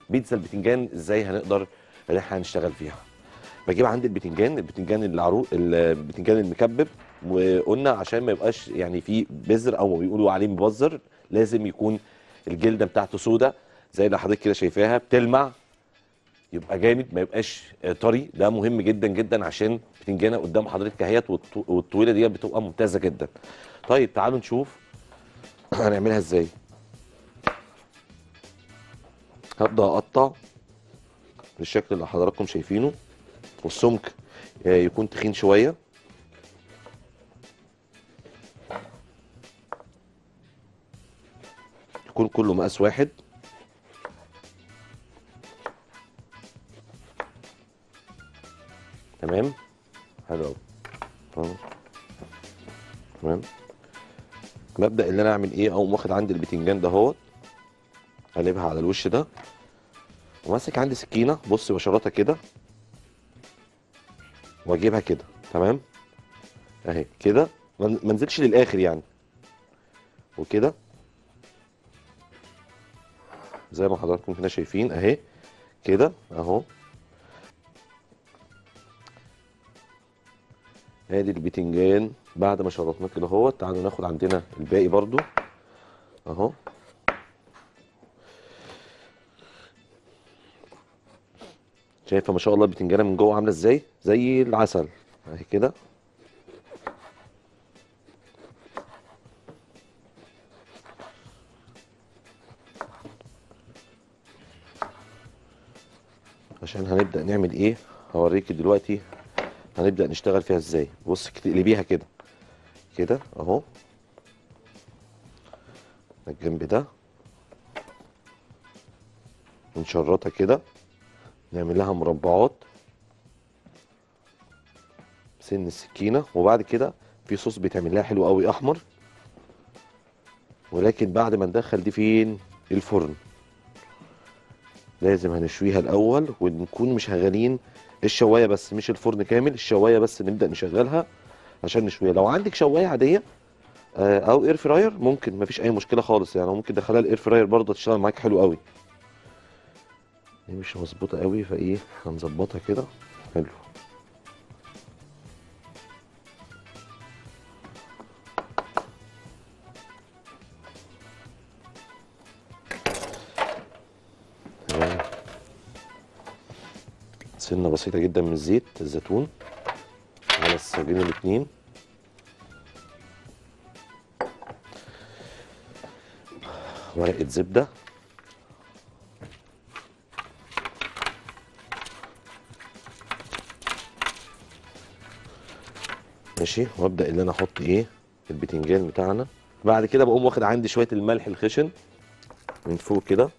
بيتزا البتنجان ازاي هنقدر ان احنا هنشتغل فيها بجيب عندي البتنجان البتنجان العروق البتنجان المكبب وقلنا عشان ما يبقاش يعني فيه بذر او ما بيقولوا عليه مبذر لازم يكون الجلده بتاعته سودة زي اللي حضرتك كده شايفاها بتلمع يبقى جامد ما يبقاش آه، طري ده مهم جدا جدا عشان بتنجانه قدام حضرتك اهيت والط- والطويله دي بتبقى ممتازه جدا طيب تعالوا نشوف هنعملها ازاي هبدا اقطع بالشكل اللي حضراتكم شايفينه والسمك آه، يكون تخين شويه يكون كله مقاس واحد تمام حلو قوي تمام تمام مبدا اللي انا اعمل ايه اقوم واخد عندي البتنجان ده اهوت قلبها على الوش ده وماسك عندي سكينه بص بشرتها كده واجيبها كده تمام اهي كده ما ما انزلش للاخر يعني وكده زي ما حضراتكم كده شايفين اهي كده اهو ادي البتنجان بعد ما شرطناه كده اهو تعالوا ناخد عندنا الباقي برضو اهو شايفه ما شاء الله البتنجانه من جوه عامله ازاي زي العسل اهي كده عشان هنبدا نعمل ايه هوريك دلوقتي هنبدا نشتغل فيها ازاي بص تقلبيها كده كده اهو الجنب ده نشرطها كده نعمل لها مربعات سن السكينه وبعد كده في صوص بيتعمل لها حلو قوي احمر ولكن بعد ما ندخل دي فين الفرن لازم هنشويها الاول ونكون مشغلين الشوايه بس مش الفرن كامل الشوايه بس نبدا نشغلها عشان نشويها لو عندك شوايه عاديه آه، او اير فراير ممكن مفيش اي مشكله خالص يعني ممكن تدخلها الاير فراير برضه تشتغل معاك حلو قوي دي مش مظبوطه قوي فايه هنظبطها كده حلو تمام. سنه بسيطه جدا من زيت الزيتون على الصاجين الاتنين ورقه زبده ماشي وابدا ان انا احط ايه البتنجان بتاعنا بعد كده بقوم واخد عندي شويه الملح الخشن من فوق كده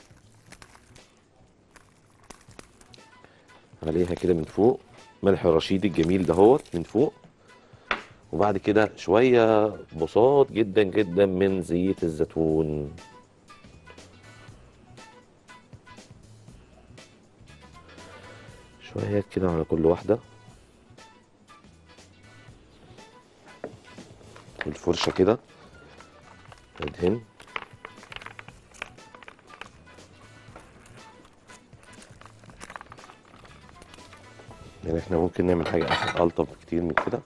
عليها كده من فوق ملح رشيد الجميل دهوت من فوق وبعد كده شويه بساط جدا جدا من زيت الزيتون شويه كده على كل واحده بالفرشه كده ادهن يعني احنا ممكن نعمل حاجه أح- الطف كتير من كده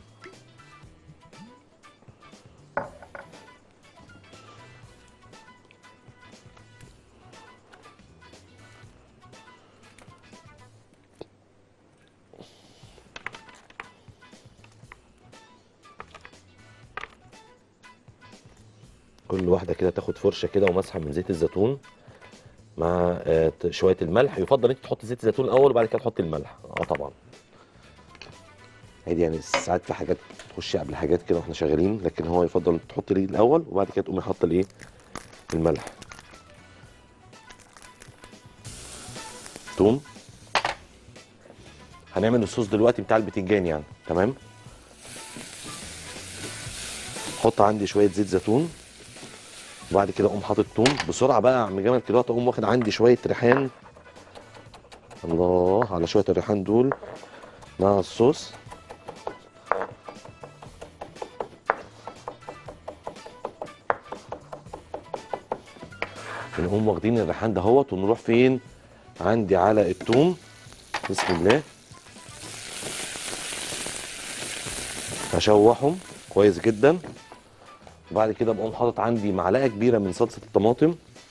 كل واحده كده تاخد فرشه كده ومسحه من زيت الزيتون مع آه، ت- شويه الملح يفضل انت تحط زيت الزيتون الاول وبعد كده تحط الملح اه طبعا عادي يعني ساعات في حاجات تخش قبل حاجات كده واحنا شغالين لكن هو يفضل تحط ليه الاول وبعد كده تقومي حاطه الايه الملح توم هنعمل الصوص دلوقتي بتاع البتنجان يعني تمام حط عندي شويه زيت زيتون وبعد كده اقوم حاطط توم بسرعه بقى يا عم جمال كده اقوم واخد عندي شويه ريحان الله على شويه الريحان دول مع الصوص نقوم واخدين الريحان دهوت ونروح فين عندي على التوم بسم الله هشوحهم كويس جدا وبعد كده بقوم حاطط عندي معلقه كبيره من صلصه الطماطم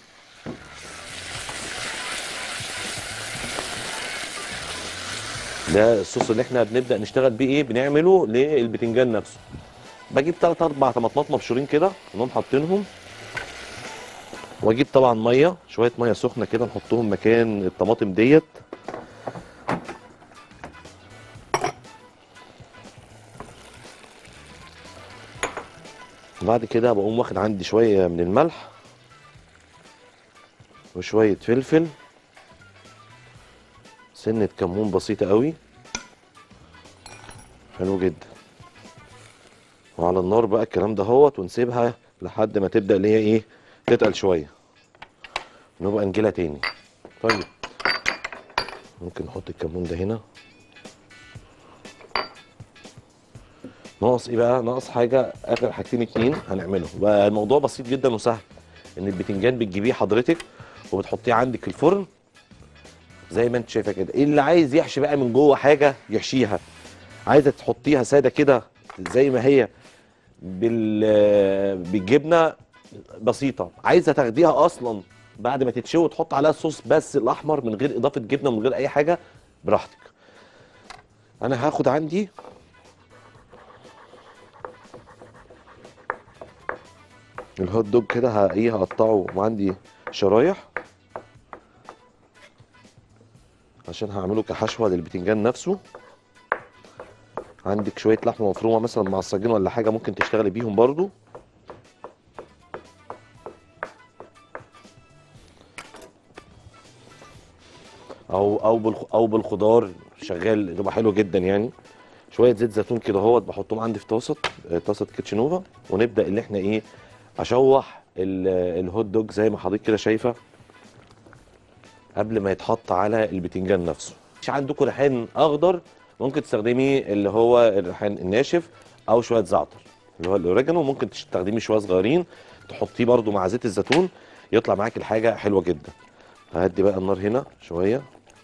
ده الصوص اللي احنا بنبدا نشتغل بيه ايه بنعمله للبتنجان نفسه بجيب ثلاث اربع طماطمات مبشورين كده ونقوم حاطينهم واجيب طبعا ميه شويه ميه سخنه كده نحطهم مكان الطماطم ديت وبعد كده بقوم واخد عندي شويه من الملح وشويه فلفل سنه كمون بسيطه قوي حلو جدا وعلى النار بقى الكلام ده هوت ونسيبها لحد ما تبدا اللي هي ايه تتقل شويه نبقى نجيلها تاني طيب ممكن نحط الكمون ده هنا ناقص ايه بقى ناقص حاجه اخر حاجتين اتنين هنعملهم بقى الموضوع بسيط جدا وسهل ان البتنجان بتجيبيه حضرتك وبتحطيه عندك في الفرن زي ما انت شايفه كده اللي عايز يحشي بقى من جوه حاجه يحشيها عايزه تحطيها ساده كده زي ما هي بال بالجبنه بسيطه عايزه تاخديها اصلا بعد ما تتشوي وتحط عليها الصوص بس الاحمر من غير اضافه جبنه من غير اي حاجه براحتك انا هاخد عندي الهوت دوج كده ه- ايه هقطعه وعندي شرايح عشان هعمله كحشوه للبتنجان نفسه عندك شويه لحمه مفرومه مثلا معصجين ولا حاجه ممكن تشتغلي بيهم برضو او او بالخ... او بالخضار شغال يبقى حلو جدا يعني شويه زيت زيتون كده اهوت بحطهم عندي في طاسه آه، طاسه كيتشنوفا ونبدا اللي احنا ايه اشوح ال- الهوت دوج زي ما حضرتك كده شايفه قبل ما يتحط على البتنجان نفسه مش عندكم ريحان اخضر ممكن تستخدمي اللي هو الريحان الناشف او شويه زعتر اللي هو الاوريجانو ممكن تستخدمي شويه صغيرين تحطيه برده مع زيت الزيتون يطلع معاك الحاجه حلوه جدا هدي بقى النار هنا شويه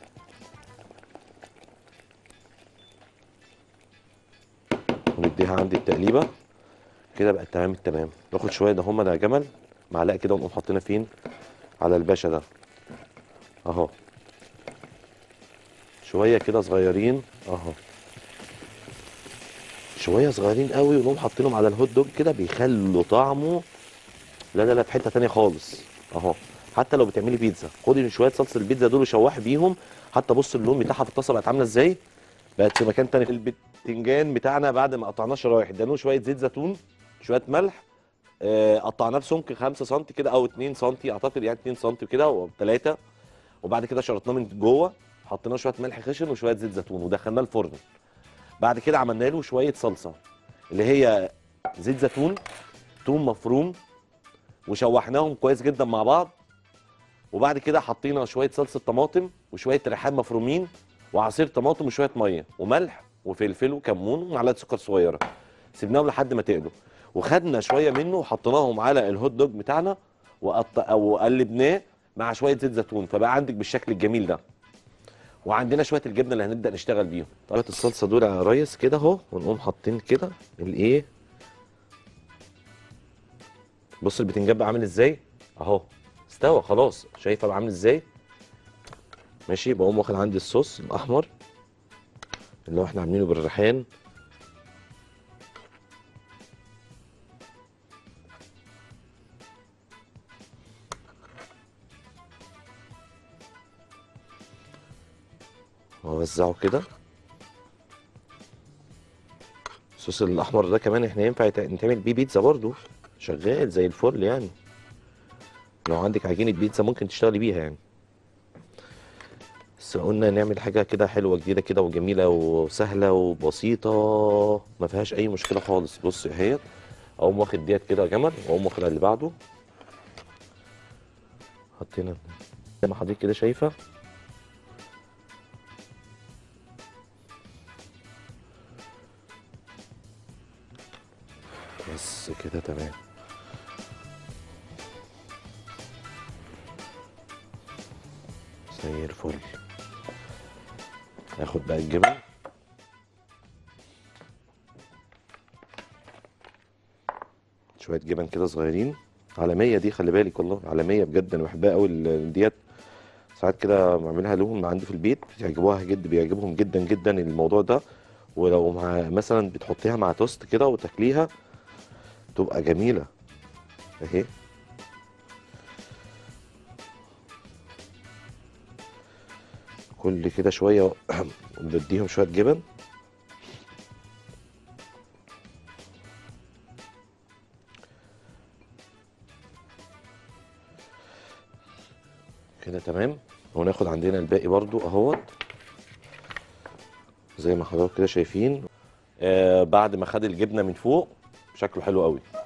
ونديها عندي التقليبه كده بقت تمام التمام ناخد شويه ده هما ده يا جمل معلقه كده ونقوم حاطينها فين على الباشا ده اهو شويه كده صغيرين اهو شويه صغيرين قوي ونقوم حاطينهم على الهوت دوج كده بيخلوا طعمه لا لا لا في حته تانية خالص اهو حتى لو بتعملي بيتزا خدي شويه صلصه البيتزا دول وشوحي بيهم حتى بص اللون بتاعها في الطاسه بقت عامله ازاي بقت في مكان تاني البتنجان بتاعنا بعد ما قطعناه شرايح اداله شويه زيت زيتون شويه ملح آه، قطعناه بسمك 5 سم كده او 2 سم اعتقد يعني 2 سم كده او 3 وبعد كده شرطناه من جوه حطينا شويه ملح خشن وشويه زيت زيتون ودخلناه الفرن بعد كده عملنا له شويه صلصه اللي هي زيت زيتون توم مفروم وشوحناهم كويس جدا مع بعض وبعد كده حطينا شويه صلصه طماطم وشويه ريحان مفرومين وعصير طماطم وشويه ميه وملح وفلفل وكمون ومعلقه سكر صغيره سيبناهم لحد ما تقلوا وخدنا شويه منه وحطيناهم على الهوت دوج بتاعنا وقط... او قلبناه مع شويه زيت زيتون فبقى عندك بالشكل الجميل ده وعندنا شويه الجبنه اللي هنبدا نشتغل بيهم طريقه الصلصه دول يا ريس كده اهو ونقوم حاطين كده الايه بص البتنجان بقى عامل ازاي اهو استوى خلاص شايفه بقى عامل ازاي ماشي بقوم واخد عندي الصوص الاحمر اللي هو احنا عاملينه بالريحان واوزعه كده الصوص الاحمر ده كمان احنا ينفع يتع- نتعمل بيه بيتزا برضو شغال زي الفل يعني لو عندك عجينه بيتزا ممكن تشتغلي بيها يعني بس قلنا نعمل حاجه كده حلوه جديده كده وجميله وسهله وبسيطه ما فيهاش اي مشكله خالص بص اهيت اقوم واخد ديت كده يا جمل واقوم واخد اللي بعده حطينا زي ما حضرتك كده شايفه بس كده تمام زي الفل ناخد بقى الجبن شويه جبن كده صغيرين عالميه دي خلي بالك والله عالميه بجد انا بحبها قوي ال- ديت ساعات كده بعملها لهم عندي في البيت بيعجبوها جدا بيعجبهم جدا جدا الموضوع ده ولو مع مثلا بتحطيها مع توست كده وتاكليها تبقى جميله اهي كل كده شويه بديهم شويه جبن كده تمام وناخد عندنا الباقي برضو اهوت زي ما حضراتكم كده شايفين آه بعد ما خد الجبنه من فوق شكله حلو قوي